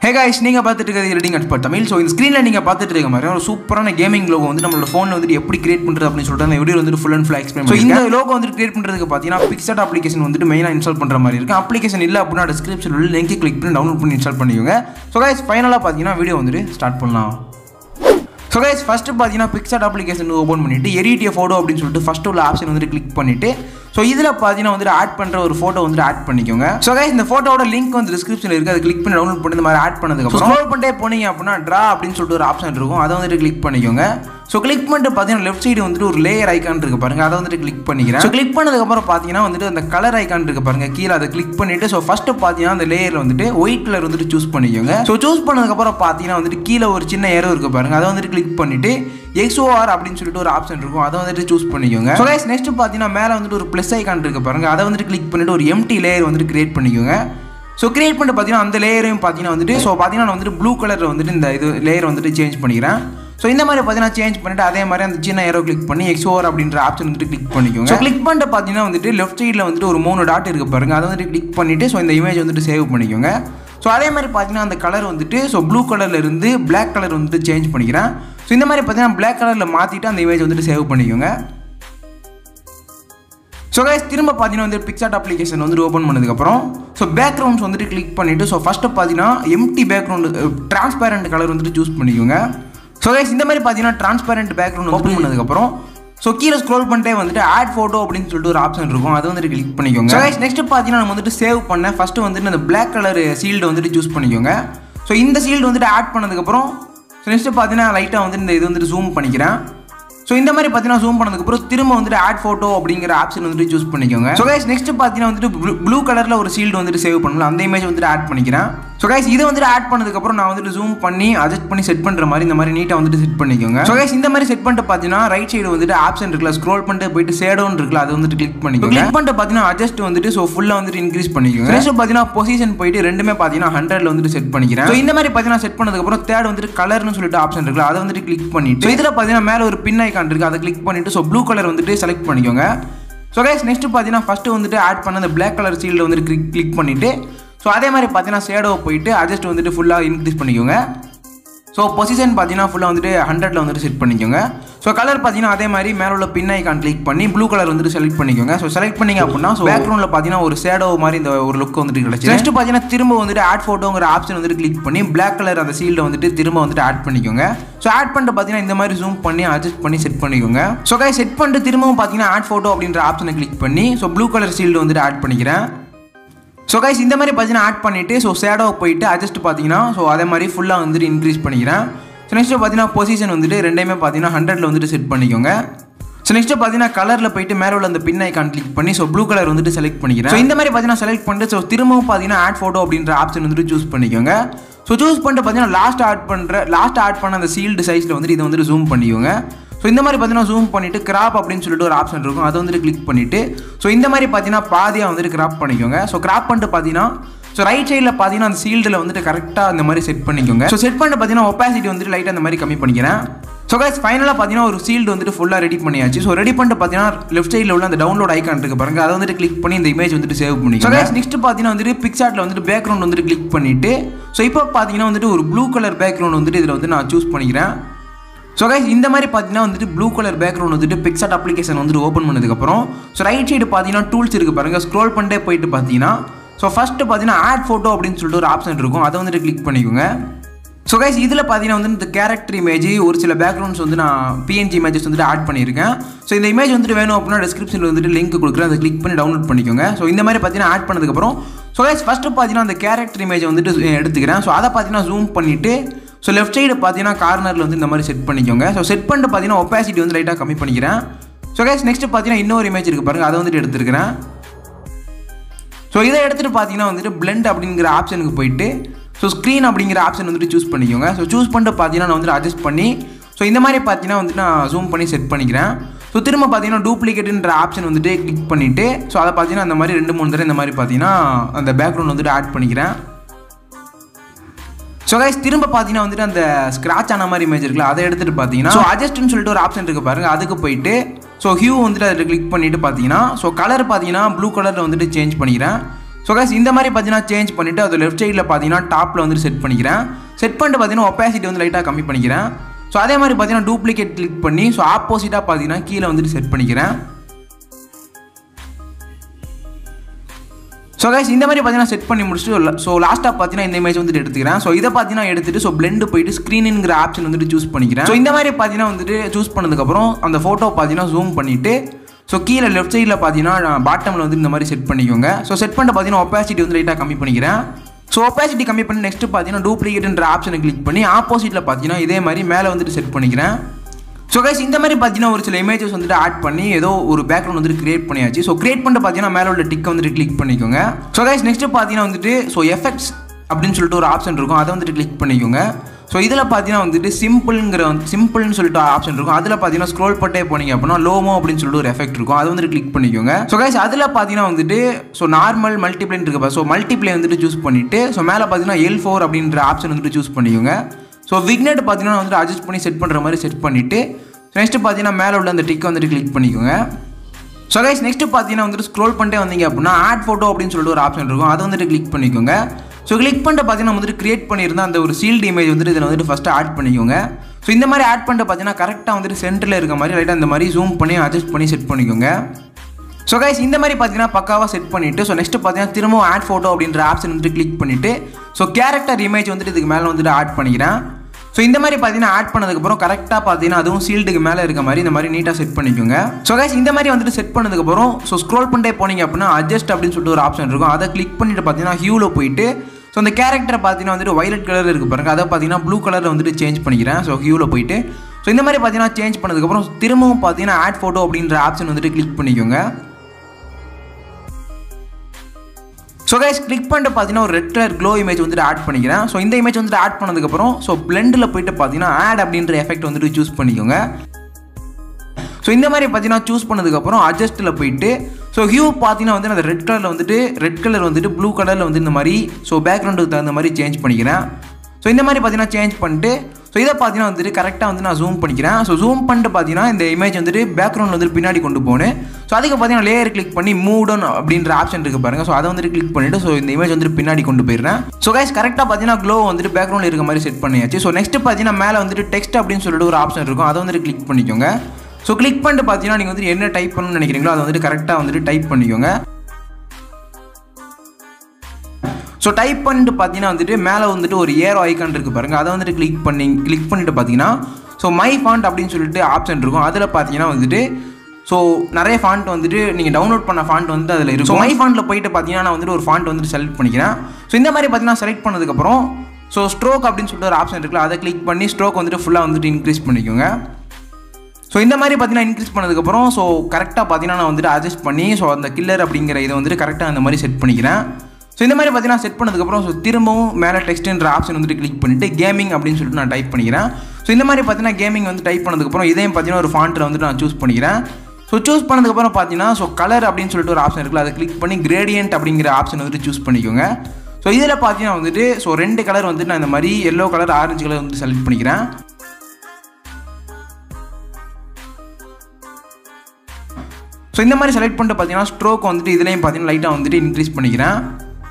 hey guys நீங்கள் பார்த்துட்டு இருக்கிறது எடிட்டிங் எக்ஸ்பர்ட் தமிழ் ஸோ இந்த ஸ்க்ரீனில் நீங்கள் பார்த்துட்டு இருக்க மாதிரி ஒரு சூப்பரான கேமிங் லோகோ வந்து நம்மளோட ஃபோனில் வந்துட்டு எப்படி கிரியேட் பண்ணுறது அப்படின்னு சொல்லிட்டு அந்த வீடியோ வந்துட்டு full and full explain so இந்த லோகோ வந்து கிரியேட் பண்ணுறதுக்கு பார்த்தீங்கன்னா பிக்சட் அப்ளிகேஷன் வந்துட்டு மெயினாக இன்ஸ்டால் பண்ணுற மாதிரி இருக்குது அப்ளிகேஷன் இல்லை அப்படின்னா டிஸ்கிரிப்ஷன் உள்ள லிங்க் கிளிக் பண்ணி டவுன்லோட் பண்ணி இன்ஸ்டால் பண்ணிக்கோங்க ஸோ காய்ஸ் ஃபைனலாக பார்த்தீங்கன்னா வீடியோ வந்துட்டு ஸ்டார்ட் பண்ணலாம் ஸோ கைஸ் ஃபஸ்ட்டு பார்த்தீங்கன்னா பிக்சட் அப்ளிகேஷன் ஓப்பன் பண்ணிவிட்டு எடிட்டிய ஃபோட்டோ அப்படின்னு சொல்லிட்டு ஃபஸ்ட்டு உள்ள ஆப்ஷன் வந்துட்டு கிளிக் பண்ணிவிட்டு ஸோ இதில் பார்த்தீங்கன்னா வந்துட்டு ஆட் பண்ணுற ஒரு ஃபோட்டோ வந்துட்டு ஆட் பண்ணிக்கோங்க ஸோ கைஸ் இந்த ஃபோட்டோட லிங்க் வந்து டிஸ்கிரிப்ஷனில் இருக்குது அதை கிளிக் பண்ணி டவுன்லோட் பண்ணி இந்த மாதிரி ஆட் பண்ணதுக்கப்புறம் ஸ்க்ரோல் பண்ணிட்டே போனீங்க அப்படின்னா ட்ரா அப்படின்னு சொல்லிட்டு ஒரு ஆப்ஷன் இருக்கும் அதை வந்துட்டு கிளிக் பண்ணிக்கோங்க ஸோ கிளிக் பண்ணிட்டு பார்த்தீங்கன்னா லெஃப்ட் சைடு வந்துட்டு ஒரு லேயர் ஐக்கான் இருக்கு பாருங்க அதை வந்துட்டு கிளிக் பண்ணிக்கிறேன் ஸோ கிளிக் பண்ணதுக்கப்புறம் பார்த்தீங்கன்னா வந்துட்டு அந்த கலர் ஐக்கான் இருக்கு பாருங்க கீழே அதை கிளிக் பண்ணிட்டு ஸோ ஃபர்ஸ்ட் பார்த்தீங்கன்னா அந்த லேயரில் வந்துட்டு ஒயிட் கலர் வந்துட்டு சூஸ் பண்ணிக்கோங்க ஸோ சூஸ் பண்ணதுக்கப்புறம் பார்த்தீங்கன்னா வந்துட்டு கீழே ஒரு சின்ன ஏரோ இருக்கு பாருங்க அதை வந்துட்டு கிளிக் பண்ணிட்டு எக்ஸ்ஓஆர் அப்படின்னு சொல்லிட்டு ஒரு ஆப்ஷன் இருக்கும் அதை வந்துட்டு சூஸ் பண்ணிக்கோங்க ஸோ கைஸ் நெக்ஸ்ட் பார்த்தீங்கன்னா மேலே வந்துட்டு ஒரு ப்ளஸ் ஐக்கான் இருக்கு பாருங்க அதை வந்துட்டு கிளிக் பண்ணிட்டு ஒரு எம்டி லேயர் வந்துட்டு கிரியேட் பண்ணிக்கோங்க ஸோ கிரியேட் பண்ணிட்டு பார்த்தீங்கன்னா அந்த லேயரையும் பார்த்தீங்கன்னா வந்துட்டு ஸோ பார்த்தீங்கன்னா நான் வந்துட்டு ப்ளூ கலரில் வந்துட்டு இந்த இது லேயர் வந்துட்டு சேஞ்ச் பண்ணிக்கிறேன் ஸோ இந்த மாதிரி பார்த்தீங்கன்னா சேஞ்ச் பண்ணிட்டு அதே மாதிரி அந்த சின்ன ஏரோ கிளிக் பண்ணி எக்ஸ்ஓஆர் அப்படின்ற ஆப்ஷன் வந்துட்டு கிளிக் பண்ணிக்கோங்க ஸோ கிளிக் பண்ணிட்டு பார்த்தீங்கன்னா வந்துட்டு லெஃப்ட் சைடில் வந்துட்டு ஒரு மூணு டாட் இருக்கு பாருங்க அதை வந்துட்டு கிளிக் பண்ணிட்டு ஸோ இந்த இமேஜ் வந்துட்டு சேவ் பண்ணிக்கோங்க ஸோ அதே மாதிரி பார்த்தீங்கன்னா அந்த கலர் வந்துட்டு ஸோ ப்ளூ கலரில் இருந்து பிளாக் கலர் வந்துட்டு சேஞ்ச் பண்ணிக்கிறேன் ஸோ இந்த மாதிரி பார்த்தீங்கன்னா பிளாக் கலரில் மாற்றிட்டு அந்த இமேஜ் வந்துட்டு சேவ் பண்ணிக்கோங்க ஸோ கைஸ் திரும்ப பார்த்தீங்கன்னா வந்து பிக்சார்ட் அப்ளிகேஷன் வந்துட்டு ஓப்பன் பண்ணதுக்கப்புறம் ஸோ பேக்ரவுண்ட்ஸ் வந்துட்டு கிளிக் பண்ணிவிட்டு ஸோ ஃபஸ்ட்டு பார்த்தீங்கன்னா எம்டி பேக்ரவுண்டு டிரான்ஸ்பேரண்ட் கலர் வந்துட்டு சூஸ் பண்ணிக்கோங்க ஸோ கைஸ் இந்த மாதிரி பார்த்தீங்கன்னா டிரான்ஸ்பேரண்ட் பேக்ரவுண்ட் ஓப்பன் பண்ணதுக்கப்புறம் ஸோ கீழே ஸ்க்ரோல் பண்ணிட்டே வந்துட்டு ஆட் ஃபோட்டோ அப்படின்னு சொல்லிட்டு ஒரு ஆப்ஷன் இருக்கும் அதை வந்துட்டு கிளிக் பண்ணிக்கோங்க ஸோ கைஸ் நெக்ஸ்ட் பார்த்தீங்கன்னா நம்ம வந்துட்டு சேவ் பண்ண ஃபஸ்ட்டு வந்துட்டு அந்த பிளாக் கலர் சீல்டு வந்துட்டு சூஸ் பண்ணிக்கோங்க ஸோ இந்த சீல்டு வந்துட்டு ஆட் பண்ணதுக்கப்புறம் ஸோ நெக்ஸ்ட் பார்த்தீங்கன்னா லைட்டாக வந்துட்டு இந்த இது வந்துட்டு ஜூம் பண்ணிக்கிறேன் ஸோ இந்த மாதிரி பார்த்தீங்கன்னா ஜூம் பண்ணதுக்கப்புறம் திரும்ப வந்துட்டு ஆட் ஃபோட்டோ அப்படிங்கிற ஆப்ஷன் வந்துட்டு சூஸ் பண்ணிக்கோங்க ஸோ கைஸ் நெக்ஸ்ட் பார்த்தீங்கன்னா வந்துட்டு ப்ளூ கலரில் ஒரு சீல்டு வந்துட்டு சேவ் பண்ணலாம் அந்த இமேஜ் வந்துட்டு ஆட் பண்ணிக்கிறேன் ஸோ கைஸ் இதை வந்துட்டு ஆட் பண்ணதுக்கப்புறம் நான் வந்துட்டு ஜூம் பண்ணி அட்ஜஸ்ட் பண்ணி செட் பண்ணுற மாதிரி இந்த மாதிரி நீட்டாக வந்துட்டு செட் பண்ணிக்கோங்க ஸோ கைஸ் இந்த மாதிரி செட் பண்ணிட்டு பார்த்தீங்கன்னா ரைட் சைடு வந்துட்டு ஆப்ஷன் இருக்குல்ல ஸ்க்ரோல் பண்ணிட்டு போயிட்டு சேடோன் இருக்குல்ல அது வந்துட்டு கிளிக் பண்ணிக்கோங்க கிளிக் பண்ணிட்டு பார்த்தீங்கன்னா அட்ஜஸ்ட் வந்துட்டு ஸோ ஃபுல்லாக வந்துட்டு இன்க்ரீஸ் பண்ணிக்கோங்க நெக்ஸ்ட் பார்த்தீங்கன்னா பொசிஷன் போயிட்டு ரெண்டுமே பார்த்தீங்கன்னா ஹண்ட்ரட்ல வந்துட்டு செட் பண்ணிக்கிறேன் ஸோ இந்த மாதிரி பார்த்தீங்கன்னா செட் பண்ணதுக்கப்புறம் தேர்ட் வந்துட்டு கலர்னு சொல்லிட்டு ஆப்ஷன் இருக்குல்ல அதை வந்துட்டு கிளிக் பண்ணிட்டு ஸோ இதில் பார்த்தீங்கன்னா மேலே ஒரு பின் ஐக்கான் இருக்குது அதை கிளிக் பண்ணிட்டு ஸோ ப்ளூ கலர் வந்துட்டு செலக்ட் பண்ணிக்கோங்க ஸோ கைஸ் நெக்ஸ்ட் பார்த்தீங்கன்னா ஃபஸ்ட்டு வந்துட்டு ஆட் பண்ண அந்த பிளாக் கலர் சீல்டு வந்துட்டு கிளிக் கிளிக் பண்ணிவிட்டு ஸோ அதே மாதிரி பார்த்தீங்கன்னா ஷேடோ போயிட்டு அட்ஜஸ்ட் வந்துட்டு ஃபுல்லாக இன்க்ரீஸ் பண்ணிக்கோங்க ஸோ பொசிஷன் பார்த்தீங்கன்னா ஃபுல்லாக வந்துட்டு ஹண்ட்ரட்ல வந்துட்டு செட் பண்ணிக்கோங்க ஸோ கலர் பார்த்தீங்கன்னா அதே மாதிரி மேலே உள்ள பின் ஐக்கான் கிளிக் பண்ணி ப்ளூ கலர் வந்துட்டு செலக்ட் பண்ணிக்கோங்க ஸோ செலக்ட் பண்ணிங்க அப்படின்னா ஸோ பேக்ரவுண்டில் பார்த்தீங்கன்னா ஒரு ஷேடோ மாதிரி இந்த ஒரு லுக் வந்துட்டு கிடச்சி நெக்ஸ்ட் பார்த்தீங்கன்னா திரும்ப வந்துட்டு ஆட் ஃபோட்டோங்கிற ஆப்ஷன் வந்துட்டு கிளிக் பண்ணி பிளாக் கலர் அந்த சீல்டை வந்துட்டு திரும்ப வந்துட்டு ஆட் பண்ணிக்கோங்க ஸோ ஆட் பண்ணிட்டு பார்த்தீங்கன்னா இந்த மாதிரி ஜூம் பண்ணி அட்ஜஸ்ட் பண்ணி செட் பண்ணிக்கோங்க ஸோ கை செட் பண்ணிட்டு திரும்பவும் பார்த்தீங்கன்னா ஆட் ஃபோட்டோ அப்படின்ற ஆப்ஷனை கிளிக் பண்ணி ஸோ ப்ளூ கலர் சீல்டு வந்துட்டு ஆட் பண்ணிக்கிறேன் ஸோ கைஸ் இந்த மாதிரி பார்த்தீங்கன்னா ஆட் பண்ணிவிட்டு ஸோ ஷேடோ போயிட்டு அட்ஜஸ்ட் பார்த்தீங்கன்னா ஸோ அதே மாதிரி ஃபுல்லாக வந்துட்டு இன்க்ரீஸ் பண்ணிக்கிறேன் ஸோ நெக்ஸ்ட் பார்த்தீங்கன்னா பொசிஷன் வந்துட்டு ரெண்டையுமே பார்த்தீங்கன்னா ஹண்ட்ரட்ல வந்துட்டு செட் பண்ணிக்கோங்க ஸோ நெக்ஸ்ட் பார்த்தீங்கன்னா கலரில் போயிட்டு மேலே உள்ள அந்த பின் ஐக்கான் கிளிக் பண்ணி ஸோ ப்ளூ கலர் வந்துட்டு செலக்ட் பண்ணிக்கிறேன் ஸோ இந்த மாதிரி பார்த்தீங்கன்னா செலக்ட் பண்ணிட்டு ஸோ திரும்பவும் பார்த்தீங்கன்னா ஆட் ஃபோட்டோ அப்படின்ற ஆப்ஷன் வந்துட்டு சூஸ் பண்ணிக்கோங்க ஸோ சூஸ் பண்ணிட்டு பார்த்தீங்கன்னா லாஸ்ட் ஆட் பண்ணுற லாஸ்ட் ஆட் பண்ண அந்த சீல்டு சைஸில் வந்துட்டு இதை வந்துட்டு ஜூம் பண்ணிக்கோங்க ஸோ இந்த மாதிரி பார்த்தீங்கன்னா ஜூம் பண்ணிவிட்டு கிராப் அப்படின்னு சொல்லிட்டு ஒரு ஆப்ஷன் இருக்கும் அதை வந்துட்டு கிளிக் பண்ணிவிட்டு ஸோ இந்த மாதிரி பார்த்தீங்கன்னா பாதியாக வந்துட்டு கிராப் பண்ணிக்கோங்க ஸோ கிராப் பண்ணிட்டு பார்த்தீங்கன்னா ஸோ ரைட் சைடில் பார்த்தீங்கன்னா அந்த சீல்டில் வந்துட்டு கரெக்டாக அந்த மாதிரி செட் பண்ணிக்கோங்க ஸோ செட் பண்ணிட்டு பார்த்தீங்கன்னா ஒப்பாசிட்டி வந்துட்டு லைட்டாக அந்த மாதிரி கம்மி பண்ணிக்கிறேன் ஸோ கைஸ் ஃபைனலாக பார்த்தீங்கன்னா ஒரு சீல்டு வந்துட்டு ஃபுல்லாக ரெடி பண்ணியாச்சு ஸோ ரெடி பண்ணிட்டு பார்த்தீங்கன்னா லெஃப்ட் சைடில் உள்ள அந்த டவுன்லோட் ஐக்கான் இருக்கு பாருங்க அதை வந்துட்டு கிளிக் பண்ணி இந்த இமேஜ் வந்துட்டு சேவ் பண்ணி ஸோ கைஸ் நெக்ஸ்ட் பார்த்தீங்கன்னா வந்துட்டு பிக்சார்ட்டில் வந்துட்டு பேக்ரவுண்ட் வந்துட்டு கிளிக் பண்ணிட்டு ஸோ இப்போ பார்த்தீங்கன்னா வந்துட்டு ஒரு ப்ளூ கலர் பேக்ரவுண்ட் வந்துட்டு இதில் வந்து நான் சூஸ் பண்ணிக்கிறேன் ஸோ கைஸ் இந்த மாதிரி பார்த்தீங்கன்னா வந்துட்டு ப்ளூ கலர் பேக்ரவுண்ட் வந்துட்டு பிக்சட் அப்ளிகேஷன் வந்துட்டு ஓப்பன் பண்ணதுக்கப்புறம் ஸோ ரைட் சைடு பார்த்தீங்கன்னா டூல்ஸ் இருக்குது பாருங்கள் ஸ்க்ரோல் பண்ணிட்டே போயிட்டு பார்த்தீங்கன்னா ஸோ ஃபஸ்ட்டு பார்த்தீங்கன்னா ஆட் ஃபோட்டோ அப்படின்னு சொல்லிட்டு ஒரு ஆப்ஷன் இருக்கும் அதை வந்துட்டு கிளிக் பண்ணிக்கோங்க ஸோ கைஸ் இதில் பார்த்தீங்கன்னா வந்து இந்த கேரக்டர் இமேஜ் ஒரு சில பேக்ரவுண்ட்ஸ் வந்து நான் பிஎன்ஜி இமேஜஸ் வந்துட்டு ஆட் பண்ணியிருக்கேன் ஸோ இந்த இமேஜ் வந்துட்டு வேணும் அப்படின்னா டிஸ்கிரிப்ஷனில் வந்துட்டு லிங்க் கொடுக்குறேன் அதை கிளிக் பண்ணி டவுன்லோட் பண்ணிக்கோங்க ஸோ இந்த மாதிரி பார்த்தீங்கன்னா ஆட் பண்ணதுக்கப்புறம் ஸோ கைஸ் ஃபஸ்ட்டு பார்த்தீங்கன்னா அந்த கேரக்டர் இமேஜ் வந்துட்டு எடுத்துக்கிறேன் ஸோ அதை பார்த்தீங்கன்னா ஜூம் பண்ணிவிட்டு ஸோ லெஃப்ட் சைடு பார்த்தீங்கன்னா கார்னரில் வந்து இந்த மாதிரி செட் பண்ணிக்கோங்க ஸோ செட் பண்ணிட்டு பார்த்தீங்கன்னா ஒப்பாசிட்டி வந்து லைட்டாக கம்மி பண்ணிக்கிறேன் ஸோ கைஸ் நெக்ஸ்ட் பார்த்தீங்கன்னா இன்னொரு இமேஜ் இருக்குது பாருங்கள் அதை வந்துட்டு எடுத்துருக்கிறேன் ஸோ இதை எடுத்துகிட்டு பார்த்தீங்கன்னா வந்துட்டு பிளெண்ட் அப்படிங்கிற ஆப்ஷனுக்கு போயிட்டு ஸோ ஸ்க்ரீன் அப்படிங்கிற ஆப்ஷன் வந்துட்டு சூஸ் பண்ணிக்கோங்க ஸோ சூஸ் பண்ணிட்டு பார்த்தீங்கன்னா நான் வந்துட்டு அட்ஜஸ்ட் பண்ணி ஸோ இந்த மாதிரி பார்த்தீங்கன்னா வந்துட்டு நான் ஜூம் பண்ணி செட் பண்ணிக்கிறேன் ஸோ திரும்ப பார்த்தீங்கன்னா டூப்ளிகேட்டுன்ற ஆப்ஷன் வந்துட்டு கிளிக் பண்ணிவிட்டு ஸோ அதை பார்த்தீங்கன்னா அந்த மாதிரி ரெண்டு மூணு தடவை இந்த மாதிரி பார்த்தீங்கன்னா அந்த பேக்ரவுண்ட் வந்துட்டு ஆட் பண்ணிக்கிறேன் ஸோ கைஸ் திரும்ப பார்த்தீங்கன்னா வந்துட்டு அந்த ஸ்க்ராட்ச் ஆன மாதிரி இமேஜ் இருக்குல்ல அதை எடுத்துகிட்டு பார்த்தீங்கன்னா ஸோ அட்ஜஸ்ட்னு சொல்லிட்டு ஒரு ஆப்ஷன் இருக்குது பாருங்கள் அதுக்கு போயிட்டு ஸோ ஹியூ வந்துட்டு அதில் கிளிக் பண்ணிட்டு பார்த்தீங்கன்னா ஸோ கலர் பார்த்தீங்கன்னா ப்ளூ கலரில் வந்துட்டு சேஞ்ச் பண்ணிக்கிறேன் ஸோ கைஸ் இந்த மாதிரி பார்த்தீங்கன்னா சேஞ்ச் பண்ணிவிட்டு அது லெஃப்ட் சைடில் பார்த்தீங்கன்னா டாப்பில் வந்து செட் பண்ணிக்கிறேன் செட் பண்ணிட்டு பார்த்தீங்கன்னா ஒப்பாசிட்டி வந்து லைட்டாக கம்மி பண்ணிக்கிறேன் ஸோ அதே மாதிரி பார்த்தீங்கன்னா டூப்ளிகேட் கிளிக் பண்ணி ஸோ ஆப்போசிட்டாக பார்த்தீங்கன்னா கீழே வந்துட்டு செட் பண்ணிக்கிறேன் ஸோ கைஸ் இந்த மாதிரி பார்த்தீங்கன்னா செட் பண்ணி முடிச்சுட்டு ஸோ லாஸ்ட்டாக பார்த்தீங்கன்னா இந்த இமேஜ் வந்துட்டு எடுத்துக்கிறேன் ஸோ இதை பார்த்தீங்கன்னா எடுத்துட்டு ஸோ பிளெண்டு போயிட்டு ஸ்க்ரீனுங்கிற ஆப்ஷன் வந்துட்டு சூஸ் பண்ணிக்கிறேன் ஸோ இந்த மாதிரி பார்த்தீங்கன்னா வந்துட்டு சூஸ் பண்ணதுக்கப்புறம் அந்த ஃபோட்டோ பார்த்தீங்கன்னா ஜூம் பண்ணிவிட்டு ஸோ கீழே லெஃப்ட் சைடில் பார்த்தீங்கன்னா பாட்டமில் வந்து இந்த மாதிரி செட் பண்ணிக்கோங்க ஸோ செட் பண்ணிட்டு பார்த்தீங்கன்னா ஒப்பாசிட்டி வந்து லைட்டாக கம்மி பண்ணிக்கிறேன் ஸோ ஒப்பாசிட்டி கம்மி பண்ணி நெக்ஸ்ட் பார்த்தீங்கன்னா டூப்ளிகேட்ன்ற ஆப்ஷனை கிளிக் பண்ணி ஆப்போசிட்டில் பார்த்தீங்கன்னா இதே மாதிரி மேலே வந்துட்டு செட் பண்ணிக்கிறேன் ஸோ கைஸ் இந்த மாதிரி பார்த்தீங்கன்னா ஒரு சில இமேஜஸ் வந்துட்டு ஆட் பண்ணி ஏதோ ஒரு பேக்ரவுண்ட் வந்துட்டு கிரியேட் பண்ணியாச்சு ஸோ கிரியேட் பண்ணிட்டு பார்த்தீங்கன்னா மேலே உள்ள டிக் வந்துட்டு கிளிக் பண்ணிக்கோங்க ஸோ கைஸ் நெக்ஸ்ட் பார்த்தீங்கன்னா வந்துட்டு ஸோ எஃபெக்ட்ஸ் அப்படின்னு சொல்லிட்டு ஒரு ஆப்ஷன் இருக்கும் அதை வந்துட்டு கிளிக் பண்ணிக்கோங்க ஸோ இதில் பார்த்தீங்கன்னா வந்துட்டு சிம்பிள்ங்கிற சிம்பிள்னு சொல்லிட்டு ஆப்ஷன் இருக்கும் அதில் பார்த்தீங்கன்னா ஸ்க்ரோல் பட்டே போனீங்க அப்படின்னா லோமோ அப்படின்னு சொல்லிட்டு ஒரு எஃபெக்ட் இருக்கும் அது வந்துட்டு கிளிக் பண்ணிக்கோங்க ஸோ கைஸ் அதில் பார்த்தீங்கன்னா வந்துட்டு ஸோ நார்மல் மல்டிப்ளைன் இருக்கு ஸோ மல்டிப்ளை வந்துட்டு சூஸ் பண்ணிவிட்டு ஸோ மேலே பார்த்தீங்கன்னா எல் ஃபோர் அப்படின்ற ஆப்ஷன் வந்துட்டு சூஸ் பண்ணிக்கோங்க ஸோ விக்னெட் பார்த்தீங்கன்னா வந்துட்டு அட்ஜஸ்ட் பண்ணி செட் பண்ணுற மாதிரி செட் பண்ணிவிட்டு நெக்ஸ்ட்டு பார்த்தீங்கன்னா மேலே உள்ள அந்த டிக் வந்துட்டு கிளிக் பண்ணிக்கோங்க ஸோ கைஸ் நெக்ஸ்ட்டு பார்த்தீங்கன்னா வந்துட்டு ஸ்க்ரோல் பண்ணிட்டே வந்தீங்க அப்படின்னா ஆட் ஃபோட்டோ அப்படின்னு சொல்லிட்டு ஒரு ஆப்ஷன் இருக்கும் அதை வந்துட்டு கிளிக் பண்ணிக்கோங்க ஸோ கிளிக் பண்ணிட்டு பார்த்தீங்கன்னா வந்துட்டு கிரியேட் பண்ணியிருந்த அந்த ஒரு சீல்டு இமேஜ் வந்துட்டு இதில் வந்துட்டு ஃபஸ்ட்டு ஆட் பண்ணிக்கோங்க ஸோ இந்த மாதிரி ஆட் பண்ணிட்டு பார்த்தீங்கன்னா கரெக்டாக வந்துட்டு சென்டரில் இருக்க மாதிரி லைட்டாக இந்த மாதிரி ஜூம் பண்ணி அட்ஜஸ்ட் பண்ணி செட் பண்ணிக்கோங்க ஸோ கைஸ் இந்த மாதிரி பார்த்தீங்கன்னா பக்காவாக செட் பண்ணிவிட்டு ஸோ நெக்ஸ்ட் பார்த்தீங்கன்னா திரும்பவும் ஆட் ஃபோட்டோ அப்படின்ற ஆப்ஷன் வந்துட்டு கிளிக் பண்ணிவிட்டு ஸோ கேரக்டர் இமேஜ் வந்துட்டு இதுக்கு மேலே வந்துட்டு ஆட் பண்ணிக்கிறேன் ஸோ இந்த மாதிரி பார்த்தீங்கன்னா ஆட் பண்ணதுக்கப்புறம் கரெக்டாக பார்த்தீங்கன்னா அதுவும் சீல்டுக்கு மேலே இருக்க மாதிரி இந்த மாதிரி நீட்டாக செட் பண்ணிக்கோங்க ஸோ கைஸ் இந்த மாதிரி வந்துட்டு செட் பண்ணதுக்கப்புறம் ஸோ ஸ்க்ரோல் பண்ணிட்டே போனீங்க அப்படின்னா அட்ஜஸ்ட் அப்படின்னு சொல்லிட்டு ஒரு ஆப்ஷன் இருக்கும் அதை கிளிக் பண்ணிட்டு பார்த்தீங்கன்னா ஹியூவில் போயிட்டு ஸோ அந்த கேரக்டரை பார்த்தீங்கன்னா வந்துட்டு வயலட் கலர் இருக்குது பாருங்க அதை பார்த்தீங்கன்னா ப்ளூ கலரில் வந்துட்டு சேஞ்ச் பண்ணிக்கிறேன் ஸோ ஹியூவில் போயிட்டு ஸோ இந்த மாதிரி பார்த்தீங்கன்னா சேஞ்ச் பண்ணதுக்கப்புறம் திரும்பவும் பார்த்தீங்கன்னா ஆட் ஃபோட்டோ அப்படின்ற ஆப்ஷன் வந்துட்டு கிளிக் பண்ணிக்கோங்க ஸோ கைஸ் கிளிக் பண்ணிட்டு பார்த்தீங்கன்னா ஒரு ரெட் கலர் க்ளோ இமேஜ் வந்துட்டு ஆட் பண்ணிக்கிறேன் ஸோ இந்த இமேஜ் வந்துட்டு ஆட் பண்ணதுக்கப்புறம் ஸோ பிளெண்டில் போயிட்டு பார்த்தீங்கன்னா ஆட் அப்படின்ற எஃபெக்ட் வந்துட்டு சூஸ் பண்ணிக்கோங்க ஸோ இந்த மாதிரி பார்த்தீங்கன்னா சூஸ் பண்ணதுக்கப்புறம் அட்ஜஸ்ட்டில் போயிட்டு ஸோ ஹியூ பார்த்தீங்கன்னா வந்து அந்த ரெட் கலரில் வந்துட்டு ரெட் கலர் வந்துட்டு ப்ளூ கலரில் வந்து இந்த மாதிரி ஸோ பேக்ரவுண்டுக்கு தகுந்த மாதிரி சேஞ்ச் பண்ணிக்கிறேன் ஸோ இந்த மாதிரி பார்த்தீங்கன்னா சேஞ்ச் பண்ணிட்டு ஸோ இதை பார்த்தீங்கன்னா வந்துட்டு கரெக்டாக வந்து நான் ஜூம் பண்ணிக்கிறேன் ஸோ ஜூம் பண்ணிட்டு பார்த்தீங்கன்னா இந்த இமேஜ் வந்துட்டு பேக்ரவுண்ட் வந்துட்டு பின்னாடி கொண்டு போகணும் ஸோ அதுக்கு பார்த்தீங்கன்னா லேயர் கிளிக் பண்ணி மூடன் அப்படின்ற ஆப்ஷன் இருக்குது பாருங்க ஸோ அதை வந்துட்டு கிளிக் பண்ணிட்டு ஸோ இந்த இமேஜ் வந்துட்டு பின்னாடி கொண்டு போயிடுறேன் ஸோ கைஸ் கரெக்டாக பார்த்தீங்கன்னா க்ளோ வந்துட்டு பேக்ரவுண்டில் இருக்க மாதிரி செட் பண்ணியாச்சு ஸோ நெக்ஸ்ட் பார்த்தீங்கன்னா மேலே வந்துட்டு டெக்ஸ்ட் அப்படின்னு சொல்லிட்டு ஒரு ஆப்ஷன் இருக்கும் அதை வந்துட்டு கிளிக் பண்ணிக்கோங்க ஸோ கிளிக் பண்ணிட்டு பார்த்தீங்கன்னா நீங்கள் வந்துட்டு என்ன டைப் பண்ணணும்னு நினைக்கிறீங்களோ அதை வந்துட்டு கரெக்டாக வந்துட்டு டைப் பண்ணிக்கோங்க ஸோ டைப் பண்ணிட்டு பார்த்தீங்கன்னா வந்துட்டு மேலே வந்துட்டு ஒரு ஏரோ ஐக்கான் இருக்குது பாருங்கள் அதை வந்துட்டு கிளிக் பண்ணி கிளிக் பண்ணிட்டு பார்த்தீங்கன்னா ஸோ மை ஃபாண்ட் அப்படின்னு சொல்லிட்டு ஆப்ஷன் இருக்கும் அதில் பார்த்தீங்கன்னா வந்துட்டு ஸோ நிறைய ஃபாண்ட் வந்துட்டு நீங்கள் டவுன்லோட் பண்ண ஃபாண்ட் வந்து அதில் இருக்கும் ஸோ மை ஃபாண்டில் போயிட்டு பார்த்தீங்கன்னா நான் வந்துட்டு ஒரு ஃபாண்ட் வந்துட்டு செலக்ட் பண்ணிக்கிறேன் ஸோ இந்த மாதிரி பார்த்தீங்கன்னா செலக்ட் பண்ணதுக்கப்புறம் ஸோ ஸ்ட்ரோக் அப்படின்னு சொல்லிட்டு ஒரு ஆப்ஷன் இருக்குல்ல அதை கிளிக் பண்ணி ஸ்ட்ரோக் வந்துட்டு ஃபுல்லாக வந்துட்டு இன்க்ரீஸ் பண்ணிக்கோங்க ஸோ இந்த மாதிரி பார்த்தீங்கன்னா இன்க்ரீஸ் பண்ணதுக்கப்புறம் ஸோ கரெக்டாக பார்த்தீங்கன்னா நான் வந்துட்டு அட்ஜஸ்ட் பண்ணி ஸோ அந்த கில்லர் அப்படிங்கிற இதை வந்துட்டு கரெக்டாக அந்த மாதிரி செட் பண்ணிக்கிறேன் ஸோ இந்த மாதிரி பார்த்தீங்கன்னா செட் பண்ணதுக்கப்புறம் ஸோ திரும்பவும் மேலே டெக்ஸ்ட்ன்ற ஆப்ஷன் வந்துட்டு கிளிக் பண்ணிட்டு கேமிங் அப்படின்னு சொல்லிட்டு நான் டைப் பண்ணிக்கிறேன் ஸோ இந்த மாதிரி பார்த்தீங்கன்னா கேமிங் வந்து டைப் பண்ணதுக்கப்புறம் இதையும் பார்த்தீங்கன்னா ஒரு ஃபாண்ட்டில் வந்துட்டு நான் சூஸ் பண்ணிக்கிறேன் ஸோ சூஸ் பண்ணதுக்கப்புறம் பார்த்தீங்கன்னா ஸோ கலர் அப்படின்னு சொல்லிட்டு ஒரு ஆப்ஷன் இருக்குல்ல அதை கிளிக் பண்ணி கிரேடியன்ட் அப்படிங்கிற ஆப்ஷன் வந்துட்டு சூஸ் பண்ணிக்கோங்க ஸோ இதில் பார்த்தீங்கன்னா வந்துட்டு ஸோ ரெண்டு கலர் வந்துட்டு நான் இந்த மாதிரி எல்லோ கலர் ஆரஞ்சு கலர் வந்து செலக்ட் பண்ணிக்கிறேன் ஸோ இந்த மாதிரி செலக்ட் பண்ணிட்டு பார்த்தீங்கன்னா ஸ்ட்ரோக் வந்துட்டு இதுலேயும் பார்த்தீங்கன்னா லைட்டாக வந்துட்டு இன்க்ரீஸ் பண்ணிக்கிறேன்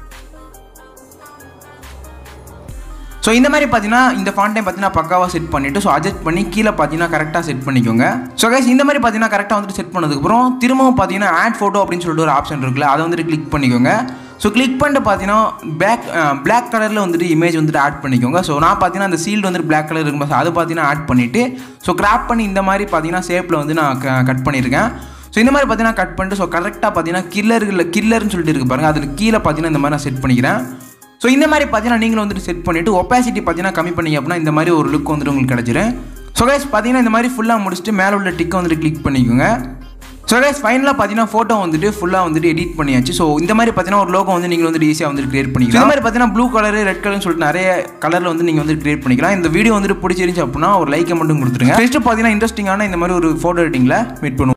ஸோ இந்த மாதிரி பார்த்தீங்கன்னா இந்த ஃபாண்டைம் பார்த்தீங்கன்னா பக்காவாக செட் பண்ணிவிட்டு ஸோ அட்ஜஸ்ட் பண்ணி கீழே பார்த்தீங்கன்னா கரெக்டாக செட் பண்ணிக்கோங்க ஸோ கைஸ் இந்த மாதிரி பார்த்தீங்கன்னா கரெக்டாக வந்துட்டு செட் பண்ணதுக்கப்புறம் திரும்பவும் பார்த்தீங்கன்னா ஆட் ஃபோட்டோ அப்படின்னு சொல்லிட்டு ஒரு ஆப்ஷன் இருக்குல்ல அதை வந்துட்டு கிளிக் பண்ணிக்கோங்க ஸோ கிளிக் பண்ணிட்டு பார்த்தீங்கன்னா பேக் பிளாக் கலரில் வந்துட்டு இமேஜ் வந்துட்டு ஆட் பண்ணிக்கோங்க ஸோ நான் பார்த்தீங்கன்னா அந்த சீல்டு வந்துட்டு பிளாக் கலர் இருக்கும்போது அது பார்த்தீங்கன்னா ஆட் பண்ணிவிட்டு ஸோ கிராப் பண்ணி இந்த மாதிரி பார்த்தீங்கன்னா ஷேப்பில் வந்து நான் கட் பண்ணியிருக்கேன் ஸோ இந்த மாதிரி பார்த்தீங்கன்னா கட் பண்ணிட்டு ஸோ கரெக்டாக பார்த்தீங்கன்னா கில்லர் கில்லர்னு சொல்லிட்டு இருக்கு பாருங்கள் அதில் கீழே பார்த்தீங்கன்னா இந்த மாதிரி நான் செட் பண்ணிக்கிறேன் ஸோ இந்த மாதிரி பார்த்தீங்கன்னா நீங்களும் வந்துட்டு செட் பண்ணிவிட்டு ஒப்பாசிட்டி பார்த்தீங்கன்னா கம்மி பண்ணீங்க அப்படின்னா இந்த மாதிரி ஒரு லுக் வந்துட்டு உங்களுக்கு கிடச்சிரும் ஸோ கைஸ் பார்த்தீங்கன்னா இந்த மாதிரி ஃபுல்லாக முடிச்சுட்டு மேலே உள்ள டிக்கை வந்துட்டு கிளிக் பண்ணிக்கோங்க ஸோ கைஸ் ஃபைனலாக பார்த்தீங்கன்னா ஃபோட்டோ வந்துட்டு ஃபுல்லாக வந்துட்டு எடிட் பண்ணியாச்சு ஸோ இந்த மாதிரி பார்த்தீங்கன்னா ஒரு லோகோ வந்து நீங்கள் வந்துட்டு ஈஸியாக வந்துட்டு கிரியேட் பண்ணிக்கலாம் இந்த மாதிரி பார்த்தீங்கன்னா ப்ளூ கலர் ரெட் கலர்னு சொல்லிட்டு நிறைய கலரில் வந்து நீங்கள் வந்து கிரியேட் பண்ணிக்கலாம் இந்த வீடியோ வந்துட்டு பிடிச்சிருந்துச்சு அப்படின்னா ஒரு லைக்கை மட்டும் கொடுத்துருங்க நெக்ஸ்ட் பார்த்தீங்கன்னா இன்ட்ரெஸ்டிங்கான இந்த மாதிரி ஒரு ஃபோட்டோ எடிட்டிங்கில் மீட் பண்ணுவோம்